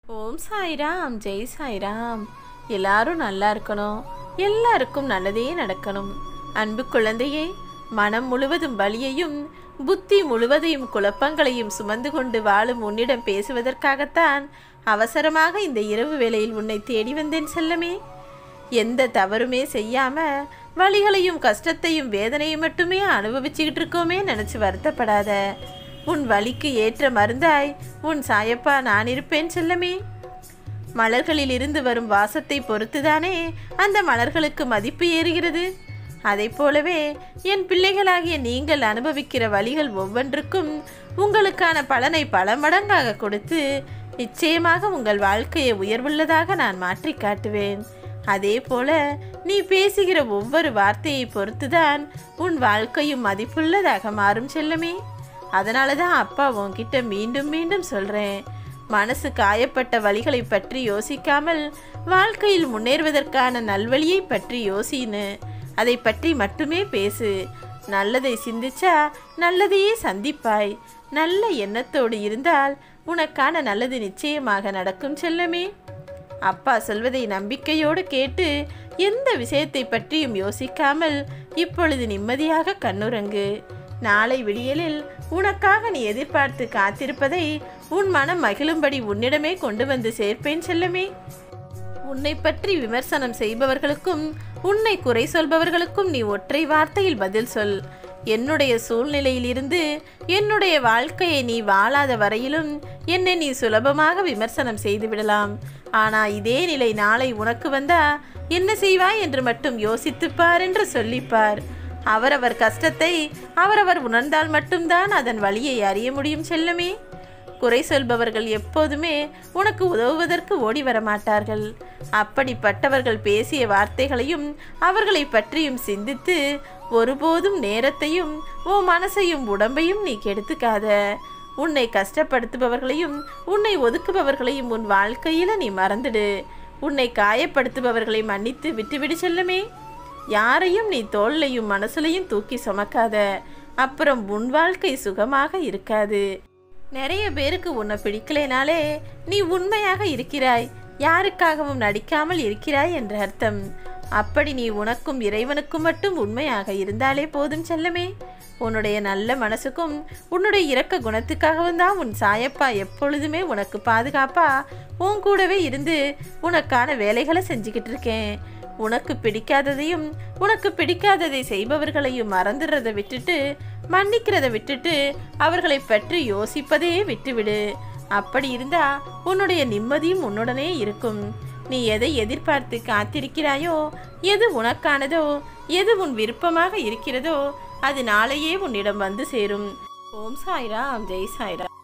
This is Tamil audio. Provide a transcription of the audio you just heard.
ஓம் சாய்ராம் ஜெய் சாய்ராம் எல்லாரும் நல்லா இருக்கணும் எல்லாருக்கும் நல்லதே நடக்கணும் அன்பு குழந்தையே மனம் முழுவதும் வலியையும் புத்தி முழுவதையும் குழப்பங்களையும் சுமந்து கொண்டு வாழும் உன்னிடம் பேசுவதற்காகத்தான் அவசரமாக இந்த இரவு வேளையில் உன்னை தேடி வந்தேன் செல்லமே எந்த தவறுமே செய்யாம வலிகளையும் கஷ்டத்தையும் வேதனையும் மட்டுமே அனுபவிச்சுக்கிட்டு இருக்கோமே நினைச்சு வருத்தப்படாத உன் வலிக்கு ஏற்ற மருந்தாய் உன் சாயப்பா நான் இருப்பேன் செல்லமே மலர்களில் இருந்து வரும் வாசத்தை பொறுத்துதானே அந்த மலர்களுக்கு மதிப்பு ஏறுகிறது அதைப் போலவே என் பிள்ளைகளாகிய நீங்கள் அனுபவிக்கிற வழிகள் ஒவ்வொன்றுக்கும் உங்களுக்கான பலனை பல மடங்காக கொடுத்து நிச்சயமாக உங்கள் வாழ்க்கையை உயர்வுள்ளதாக நான் மாற்றி காட்டுவேன் அதே போல நீ பேசுகிற ஒவ்வொரு வார்த்தையை பொறுத்துதான் உன் வாழ்க்கையும் மதிப்புள்ளதாக மாறும் செல்லமே அதனால தான் அப்பா உன்கிட்ட மீண்டும் மீண்டும் சொல்கிறேன் மனசு காயப்பட்ட வழிகளை பற்றி யோசிக்காமல் வாழ்க்கையில் முன்னேறுவதற்கான நல்வழியை பற்றி யோசின்னு அதை பற்றி மட்டுமே பேசு நல்லதை சிந்திச்சா நல்லதையே சந்திப்பாய் நல்ல எண்ணத்தோடு இருந்தால் உனக்கான நல்லது நிச்சயமாக நடக்கும் செல்லமே அப்பா சொல்வதை நம்பிக்கையோடு கேட்டு எந்த விஷயத்தை பற்றியும் யோசிக்காமல் இப்பொழுது நிம்மதியாக கண்ணுறங்கு நாளை விடியலில் உனக்காக நீ எதிர்பார்த்து காத்திருப்பதை உன் மனம் மகிழும்படி உன்னிடமே கொண்டு வந்து சேர்ப்பேன் செல்லமே உன்னை பற்றி விமர்சனம் செய்பவர்களுக்கும் உன்னை குறை சொல்பவர்களுக்கும் நீ ஒற்றை வார்த்தையில் பதில் சொல் என்னுடைய சூழ்நிலையிலிருந்து என்னுடைய வாழ்க்கையை நீ வாழாத வரையிலும் என்னை நீ சுலபமாக விமர்சனம் செய்து விடலாம் ஆனா இதே நிலை நாளை உனக்கு வந்தா என்ன செய்வாய் என்று மட்டும் யோசித்துப்பார் என்று சொல்லிப்பார் அவரவர் கஷ்டத்தை அவரவர் உணர்ந்தால் மட்டும்தான் அதன் வழியை அறிய முடியும் செல்லமே குறை சொல்பவர்கள் எப்போதுமே உனக்கு உதவுவதற்கு ஓடி வர மாட்டார்கள் அப்படிப்பட்டவர்கள் பேசிய வார்த்தைகளையும் அவர்களை பற்றியும் சிந்தித்து ஒருபோதும் நேரத்தையும் உன் மனசையும் உடம்பையும் நீ கெடுத்துக்காத உன்னை கஷ்டப்படுத்துபவர்களையும் உன்னை ஒதுக்குபவர்களையும் உன் வாழ்க்கையில நீ மறந்துடு உன்னை காயப்படுத்துபவர்களை மன்னித்து விட்டுவிடு செல்லமே யாரையும் நீ தோல்லையும் மனசுலையும் தூக்கி சுமக்காத அப்புறம் உன் வாழ்க்கை சுகமாக இருக்காது நிறைய பேருக்கு உன்னை பிடிக்கலைனாலே நீ உண்மையாக இருக்கிறாய் யாருக்காகவும் நடிக்காமல் இருக்கிறாய் என்ற அர்த்தம் அப்படி நீ உனக்கும் இறைவனுக்கும் மட்டும் உண்மையாக இருந்தாலே போதும் செல்லமே உன்னுடைய நல்ல மனசுக்கும் உன்னுடைய இரக்க குணத்துக்காகவும் தான் உன் சாயப்பா எப்பொழுதுமே உனக்கு பாதுகாப்பா உன் கூடவே இருந்து உனக்கான வேலைகளை செஞ்சுக்கிட்டு இருக்கேன் உனக்கு பிடிக்காததையும் உனக்கு பிடிக்காததை செய்பவர்களையும் மறந்துடுறதை விட்டுட்டு மன்னிக்கிறதை விட்டுட்டு அவர்களை பற்றி யோசிப்பதே விட்டுவிடு அப்படி இருந்தா உன்னுடைய நிம்மதியும் உன்னுடனே இருக்கும் நீ எதை எதிர்பார்த்து காத்திருக்கிறாயோ எது உனக்கானதோ எது உன் விருப்பமாக இருக்கிறதோ அது நாளையே உன்னிடம் வந்து சேரும் ஓம் சாய்ராம் ஜெய் சாய்ராம்